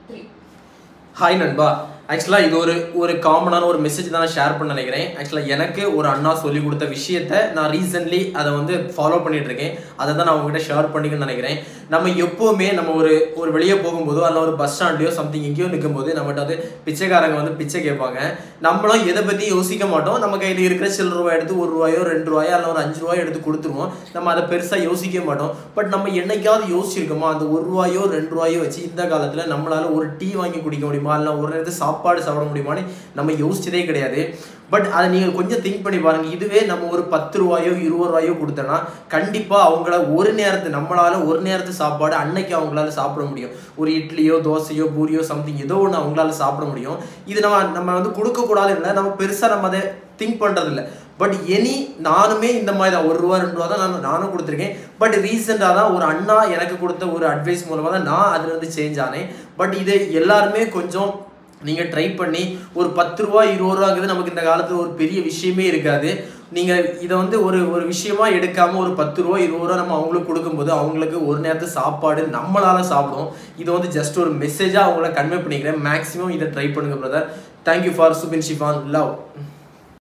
three hi நண்பா ஆக்சுவலாக இது ஒரு ஒரு காமனான ஒரு மெசேஜ் தான் நான் ஷேர் பண்ண நினைக்கிறேன் ஆக்சுவலாக எனக்கு ஒரு அண்ணா சொல்லி கொடுத்த விஷயத்த நான் ரீசெண்ட்லி அதை வந்து ஃபாலோ பண்ணிட்டு இருக்கேன் அதை தான் நான் உங்ககிட்ட ஷேர் பண்ணிக்கணும்னு நினைக்கிறேன் நம்ம எப்போவுமே நம்ம ஒரு ஒரு வெளியே போகும்போதோ அல்ல ஒரு பஸ் ஸ்டாண்ட்லையோ சம்திங் எங்கேயோ நிற்கும்போது நம்மகிட்ட வந்து பிச்சைக்காரங்க வந்து பிச்சை கேட்பாங்க நம்மளும் எதை பற்றி யோசிக்க மாட்டோம் நம்ம கையில் இருக்கிற சில்லற ரூபாய் எடுத்து ஒரு ரூபாயோ ரெண்டு ரூபாயோ அல்ல ஒரு அஞ்சு ரூபாயோ எடுத்து கொடுத்துருவோம் நம்ம அதை பெருசாக யோசிக்க மாட்டோம் பட் நம்ம என்னைக்காவது யோசிச்சிருக்கோமா அந்த ஒரு ரூபாயோ ரெண்டு ரூபாயோ வச்சு இந்த காலத்தில் நம்மளால ஒரு டீ வாங்கி குடிக்க முடியுமா இல்லை ஒரு நேரத்து சாப்பாடு சாப்பிட முடியுமான்னு நம்ம யோசிச்சதே கிடையாது பட் அதை நீங்கள் கொஞ்சம் திங்க் பண்ணி பாருங்க இதுவே நம்ம ஒரு பத்து ரூபாயோ இருபது ரூபாயோ கொடுத்தோன்னா கண்டிப்பாக அவங்கள ஒரு நேரத்து நம்மளால ஒரு நேரத்து சாப்பாடு அன்னைக்கு அவங்களால சாப்பிட முடியும் ஒரு இட்லியோ தோசையோ பூரியோ சம்திங் ஏதோ ஒன்று அவங்களால சாப்பிட முடியும் இது நம்ம நம்ம வந்து கொடுக்கக்கூடாது இல்லை நம்ம பெருசாக நம்ம அதை திங்க் பண்ணுறதில்ல பட் எனி நானுமே இந்த மாதிரி தான் ஒரு ரூபா ரெண்டு ரூபா தான் நான் நானும் கொடுத்துருக்கேன் பட் ரீசெண்டாக தான் ஒரு அண்ணா எனக்கு கொடுத்த ஒரு அட்வைஸ் மூலமாக தான் நான் அதுலேருந்து சேஞ்ச் ஆனேன் பட் இது எல்லாருமே கொஞ்சம் நீங்கள் ட்ரை பண்ணி ஒரு பத்து ரூபா இருபது ரூபாங்கிறது நமக்கு இந்த காலத்தில் ஒரு பெரிய விஷயமே இருக்காது நீங்கள் இதை வந்து ஒரு ஒரு விஷயமா எடுக்காமல் ஒரு பத்து ரூபா இருபது ரூபா நம்ம அவங்களுக்கு கொடுக்கும்போது அவங்களுக்கு ஒரு நேரத்து சாப்பாடு நம்மளால சாப்பிடும் இது வந்து ஜஸ்ட் ஒரு மெசேஜாக அவங்கள கன்வே பண்ணிக்கிறேன் மேக்ஸிமம் இதை ட்ரை பண்ணுங்க brother thank you for Subin Shifan love